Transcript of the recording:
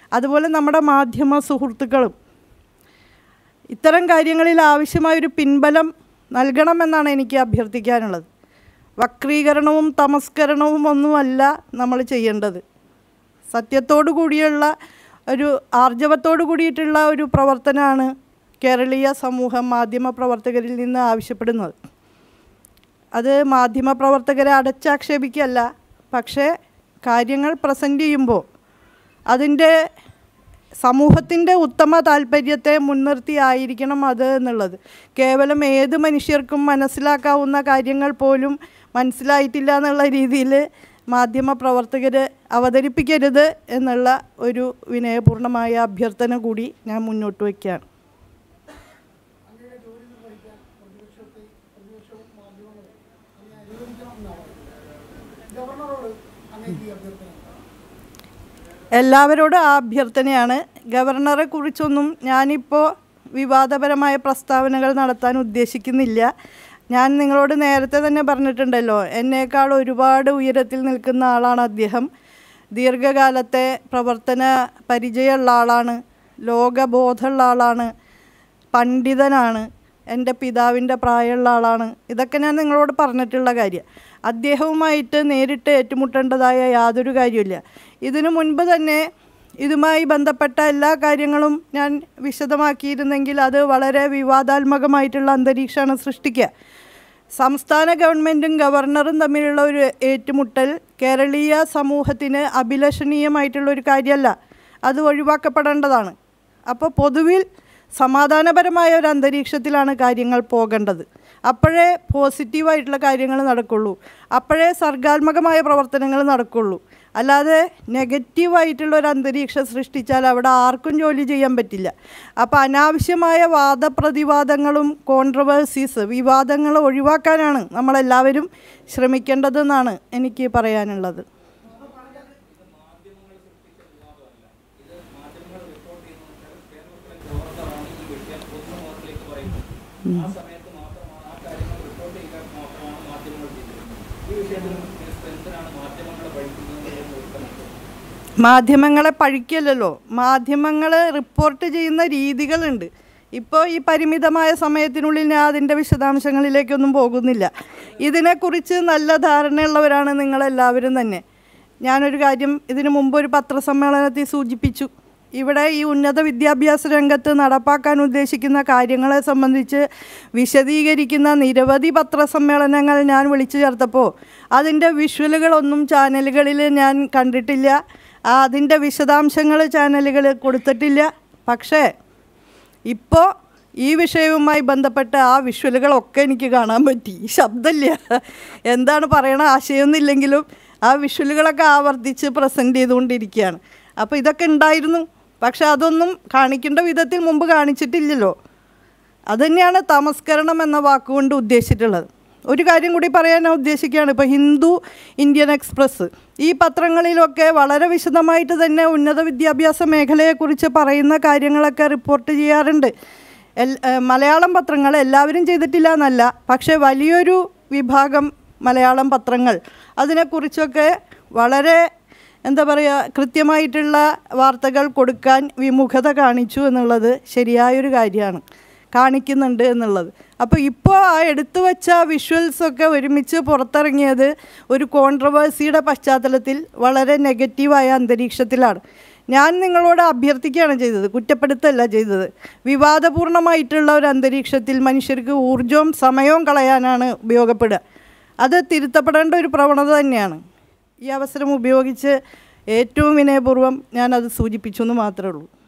അതുപോലെ നമ്മുടെ മാധ്യമ സുഹൃത്തുക്കളും ഇത്തരം കാര്യങ്ങളിൽ ആവശ്യമായൊരു പിൻബലം നൽകണമെന്നാണ് എനിക്ക് അഭ്യർത്ഥിക്കാനുള്ളത് വക്രീകരണവും തമസ്കരണവും ഒന്നുമല്ല നമ്മൾ ചെയ്യേണ്ടത് സത്യത്തോടു കൂടിയുള്ള ഒരു ആർജവത്തോടു കൂടിയിട്ടുള്ള ഒരു പ്രവർത്തനമാണ് കേരളീയ സമൂഹം മാധ്യമ പ്രവർത്തകരിൽ നിന്ന് ആവശ്യപ്പെടുന്നത് അത് മാധ്യമ പ്രവർത്തകരെ അടച്ചാക്ഷേപിക്കല്ല പക്ഷേ കാര്യങ്ങൾ പ്രസൻറ്റ് ചെയ്യുമ്പോൾ അതിൻ്റെ സമൂഹത്തിൻ്റെ ഉത്തമ താല്പര്യത്തെ മുൻനിർത്തി ആയിരിക്കണം അത് എന്നുള്ളത് കേവലം ഏത് മനുഷ്യർക്കും മനസ്സിലാക്കാവുന്ന കാര്യങ്ങൾ പോലും മനസ്സിലായിട്ടില്ല എന്നുള്ള രീതിയിൽ മാധ്യമ പ്രവർത്തകർ അവതരിപ്പിക്കരുത് എന്നുള്ള ഒരു വിനയപൂർണമായ അഭ്യർത്ഥന കൂടി ഞാൻ മുന്നോട്ട് വയ്ക്കുകയാണ് എല്ലാവരോടും ആ അഭ്യർത്ഥനയാണ് ഗവർണറെ കുറിച്ചൊന്നും ഞാനിപ്പോൾ വിവാദപരമായ പ്രസ്താവനകൾ നടത്താൻ ഉദ്ദേശിക്കുന്നില്ല ഞാൻ നിങ്ങളോട് നേരത്തെ തന്നെ പറഞ്ഞിട്ടുണ്ടല്ലോ എന്നേക്കാൾ ഒരുപാട് ഉയരത്തിൽ നിൽക്കുന്ന ആളാണ് അദ്ദേഹം ദീർഘകാലത്തെ പ്രവർത്തന പരിചയമുള്ള ആളാണ് ലോകബോധമുള്ള ആളാണ് പണ്ഡിതനാണ് എൻ്റെ പിതാവിൻ്റെ പ്രായമുള്ള ആളാണ് ഇതൊക്കെ ഞാൻ നിങ്ങളോട് പറഞ്ഞിട്ടുള്ള കാര്യം അദ്ദേഹവുമായിട്ട് നേരിട്ട് ഏറ്റുമുട്ടേണ്ടതായ യാതൊരു കാര്യമില്ല ഇതിനു മുൻപ് തന്നെ ഇതുമായി ബന്ധപ്പെട്ട എല്ലാ കാര്യങ്ങളും ഞാൻ വിശദമാക്കിയിരുന്നെങ്കിൽ അത് വളരെ വിവാദാത്മകമായിട്ടുള്ള അന്തരീക്ഷമാണ് സൃഷ്ടിക്കുക സംസ്ഥാന ഗവൺമെൻറ്റും ഗവർണറും തമ്മിലുള്ള ഒരു ഏറ്റുമുട്ടൽ കേരളീയ സമൂഹത്തിന് അഭിലഷണീയമായിട്ടുള്ള ഒരു കാര്യമല്ല അത് ഒഴിവാക്കപ്പെടേണ്ടതാണ് അപ്പോൾ പൊതുവിൽ സമാധാനപരമായ ഒരു അന്തരീക്ഷത്തിലാണ് കാര്യങ്ങൾ പോകേണ്ടത് അപ്പോഴേ പോസിറ്റീവായിട്ടുള്ള കാര്യങ്ങൾ നടക്കുള്ളൂ അപ്പോഴേ സർഗാത്മകമായ പ്രവർത്തനങ്ങൾ നടക്കുള്ളൂ അല്ലാതെ നെഗറ്റീവായിട്ടുള്ള ഒരു അന്തരീക്ഷം സൃഷ്ടിച്ചാൽ അവിടെ ആർക്കും ജോലി ചെയ്യാൻ പറ്റില്ല അപ്പോൾ അനാവശ്യമായ വാദപ്രതിവാദങ്ങളും കോൺട്രവേഴ്സീസ് വിവാദങ്ങൾ ഒഴിവാക്കാനാണ് നമ്മളെല്ലാവരും ശ്രമിക്കേണ്ടതെന്നാണ് എനിക്ക് പറയാനുള്ളത് മാധ്യമങ്ങളെ പഴിക്കല്ലല്ലോ മാധ്യമങ്ങൾ റിപ്പോർട്ട് ചെയ്യുന്ന രീതികളുണ്ട് ഇപ്പോൾ ഈ പരിമിതമായ സമയത്തിനുള്ളിൽ ഞാൻ അതിൻ്റെ വിശദാംശങ്ങളിലേക്കൊന്നും പോകുന്നില്ല ഇതിനെക്കുറിച്ച് നല്ല ധാരണയുള്ളവരാണ് നിങ്ങളെല്ലാവരും തന്നെ ഞാനൊരു കാര്യം ഇതിനു മുമ്പ് ഒരു പത്രസമ്മേളനത്തിൽ സൂചിപ്പിച്ചു ഇവിടെ ഈ ഉന്നത വിദ്യാഭ്യാസ രംഗത്ത് നടപ്പാക്കാൻ ഉദ്ദേശിക്കുന്ന കാര്യങ്ങളെ സംബന്ധിച്ച് വിശദീകരിക്കുന്ന നിരവധി പത്രസമ്മേളനങ്ങൾ ഞാൻ വിളിച്ചു ചേർത്തപ്പോൾ അതിൻ്റെ വിഷ്വലുകളൊന്നും ചാനലുകളിൽ ഞാൻ കണ്ടിട്ടില്ല അതിൻ്റെ വിശദാംശങ്ങൾ ചാനലുകൾ കൊടുത്തിട്ടില്ല പക്ഷേ ഇപ്പോൾ ഈ വിഷയവുമായി ബന്ധപ്പെട്ട ആ വിഷ്വലുകളൊക്കെ എനിക്ക് കാണാൻ പറ്റി ശബ്ദമില്ല എന്താണ് പറയണ ആശയമൊന്നുമില്ലെങ്കിലും ആ വിഷ്വലുകളൊക്കെ ആവർത്തിച്ച് പ്രസൻറ്റ് ചെയ്തുകൊണ്ടിരിക്കുകയാണ് അപ്പോൾ ഇതൊക്കെ ഉണ്ടായിരുന്നു പക്ഷെ അതൊന്നും കാണിക്കേണ്ട വിധത്തിൽ മുമ്പ് കാണിച്ചിട്ടില്ലല്ലോ അതുതന്നെയാണ് തമസ്കരണം എന്ന വാക്കുകൊണ്ട് ഉദ്ദേശിച്ചിട്ടുള്ളത് ഒരു കാര്യം കൂടി പറയാൻ ഞാൻ ഉദ്ദേശിക്കുകയാണ് ഇപ്പോൾ ഹിന്ദു ഇന്ത്യൻ എക്സ്പ്രസ് ഈ പത്രങ്ങളിലൊക്കെ വളരെ വിശദമായിട്ട് തന്നെ ഉന്നത വിദ്യാഭ്യാസ മേഖലയെക്കുറിച്ച് പറയുന്ന കാര്യങ്ങളൊക്കെ റിപ്പോർട്ട് ചെയ്യാറുണ്ട് എൽ ഏഹ് മലയാളം പത്രങ്ങൾ എല്ലാവരും ചെയ്തിട്ടില്ല എന്നല്ല പക്ഷേ വലിയൊരു വിഭാഗം മലയാളം പത്രങ്ങൾ അതിനെക്കുറിച്ചൊക്കെ വളരെ എന്താ പറയുക കൃത്യമായിട്ടുള്ള വാർത്തകൾ കൊടുക്കാൻ വിമുഖത കാണിച്ചു എന്നുള്ളത് ശരിയായൊരു കാര്യമാണ് കാണിക്കുന്നുണ്ട് എന്നുള്ളത് അപ്പോൾ ഇപ്പോൾ ആ എടുത്തു വച്ച വിഷ്വൽസൊക്കെ ഒരുമിച്ച് പുറത്തിറങ്ങിയത് ഒരു കോൺട്രവേഴ്സിയുടെ പശ്ചാത്തലത്തിൽ വളരെ നെഗറ്റീവായ അന്തരീക്ഷത്തിലാണ് ഞാൻ നിങ്ങളോട് അഭ്യർത്ഥിക്കുകയാണ് ചെയ്തത് കുറ്റപ്പെടുത്തല്ല ചെയ്തത് വിവാദപൂർണമായിട്ടുള്ള ഒരു അന്തരീക്ഷത്തിൽ മനുഷ്യർക്ക് ഊർജവും സമയവും കളയാനാണ് ഉപയോഗപ്പെടുക അത് തിരുത്തപ്പെടേണ്ട ഒരു പ്രവണത തന്നെയാണ് ഈ അവസരം ഉപയോഗിച്ച് ഏറ്റവും വിനയപൂർവ്വം ഞാനത് സൂചിപ്പിച്ചു എന്ന് മാത്രമേ ഉള്ളൂ